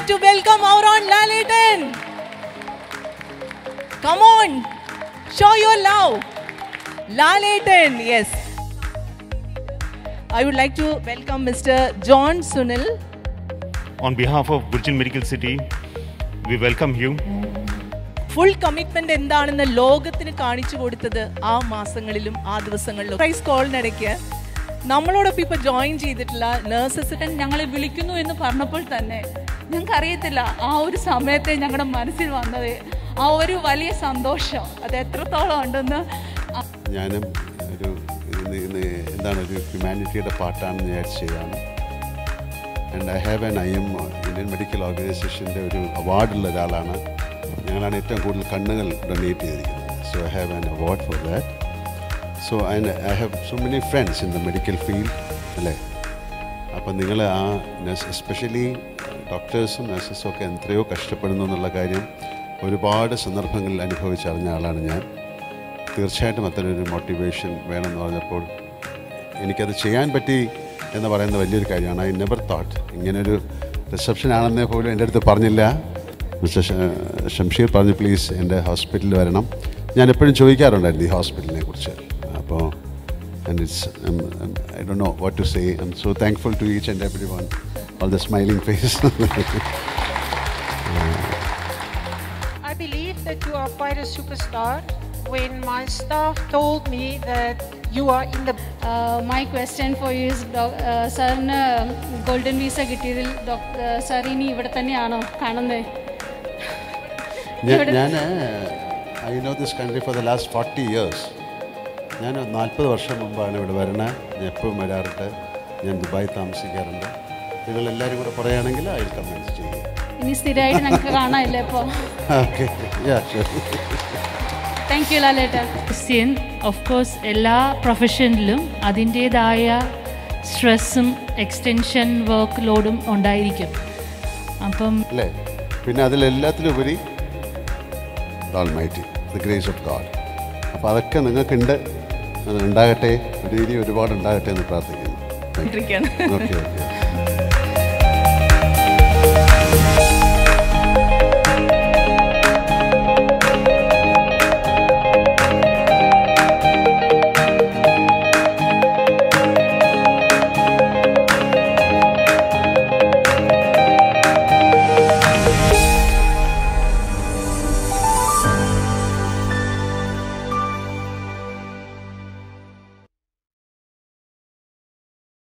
like to welcome our own Lalitan. Come on, show your love. Lalitan, yes. I would like to welcome Mr. John Sunil. On behalf of Burjan Medical City, we welcome you. Full commitment എന്താണെന്ന് ലോകത്തിന് കാണിച്ചു കൊടുത്തത് ആ മാസങ്ങളിലും ആ ദിവസങ്ങളിലും price കോളിനിടയ്ക്ക് നമ്മളോടൊപ്പം ഇപ്പൊ ജോയിൻ ചെയ്തിട്ടുള്ള നഴ്സസ് ഞങ്ങളെ വിളിക്കുന്നു എന്ന് പറഞ്ഞപ്പോൾ തന്നെ ഞങ്ങൾക്ക് അറിയത്തില്ല ആ ഒരു സമയത്തെ ഞങ്ങളുടെ മനസ്സിൽ വന്നത് ആ ഒരു വലിയ സന്തോഷം അത് എത്രത്തോളം ഉണ്ടെന്ന് അ- ഞാനും ഒരു ഇന്ന് ഇന്ന് എന്താണ് ഒരു ഹ്യൂമാനിറ്റിയുടെ പാർട്ടാണെന്ന് വിചാരിച്ച് ചെയ്താണ് and I have an I'm Indian Medical ഓർഗനൈസേഷൻ്റെ ഒരു അവാർഡുള്ള ഒരാളാണ് ഞങ്ങളാണ് ഏറ്റവും കൂടുതൽ കണ്ണുകൾ ഡൊണേറ്റ് ചെയ്തിരിക്കുന്നത് so I have an award for that so and I have so many friends in the medical field അല്ലേ അപ്പം നിങ്ങൾ ആ നഴ്സ് എസ്പെഷ്യലി ഡോക്ടേഴ്സും നഴ്സസും ഒക്കെ എത്രയോ കഷ്ടപ്പെടുന്നു എന്നുള്ള കാര്യം ഒരുപാട് സന്ദർഭങ്ങളിൽ അനുഭവിച്ചറിഞ്ഞ ആളാണ് ഞാൻ തീർച്ചയായിട്ടും അത്തരമൊരു മോട്ടിവേഷൻ വേണമെന്ന് പറഞ്ഞപ്പോൾ എനിക്കത് ചെയ്യാൻ പറ്റി എന്ന് പറയുന്നത് വലിയൊരു കാര്യമാണ് ഐ നെവർ തോട്ട് ഇങ്ങനൊരു റിസപ്ഷൻ ആണെന്നേ പോലും എൻ്റെ അടുത്ത് പറഞ്ഞില്ല മിസ്റ്റർ ഷ- ഷംഷീർ പറഞ്ഞു പ്ലീസ് എൻ്റെ ഹോസ്പിറ്റലിൽ വരണം ഞാൻ എപ്പോഴും ചോദിക്കാറുണ്ടായിരുന്നു ഈ ഹോസ്പിറ്റലിനെ കുറിച്ച് അപ്പോൾ and it's I do know what to say I'm so thankful to each and every one all the smiling face I believe that you are quite a superstar. When my staff told me that you are in the my question for use സാറിന് golden visa കിട്ടിയതിൽ sir ഇനി ഇവിടെ തന്നെയാണോ കാണുന്നത് ഞാൻ ഞാൻ I know this country for the last forty years ഞാൻ നാൽപ്പത് വർഷം മുമ്പാണ് ഇവിടെ വരണത് ഞാൻ എപ്പോഴും വരാറുണ്ട് ഞാൻ ദുബായ് താമസിക്കാറുണ്ട് നിങ്ങൾ എല്ലാവരും കൂടെ പറയുകയാണെങ്കിൽ അതിൽ കമൻസ് ചെയ്യുക ഇനി സ്ഥിരമായിട്ട് ഞങ്ങൾക്ക് കാണാനില്ലേ ഇപ്പോൾ okay ya sure thank you ലാലേട്ട ക്രിസ്ത്യൻ ഓഫ് കോഴ്സ് എല്ലാ പ്രൊഫഷനിലും അതിൻ്റേതായ സ്ട്രെസ്സും എക്സ്റ്റൻഷൻ വർക്ക് ലോഡും ഉണ്ടായിരിക്കും അപ്പം അല്ലേ പിന്നെ അതിലെല്ലാത്തിലുപരി mighty the grace of God അപ്പോൾ അതൊക്കെ നിങ്ങൾക്കുണ്ട് അത് ഉണ്ടാകട്ടെ ഒരു ഇനി ഒരുപാട് ഉണ്ടാകട്ടെ എന്ന് പ്രാർത്ഥിക്കുന്നു ഓക്കെ ഓക്കെ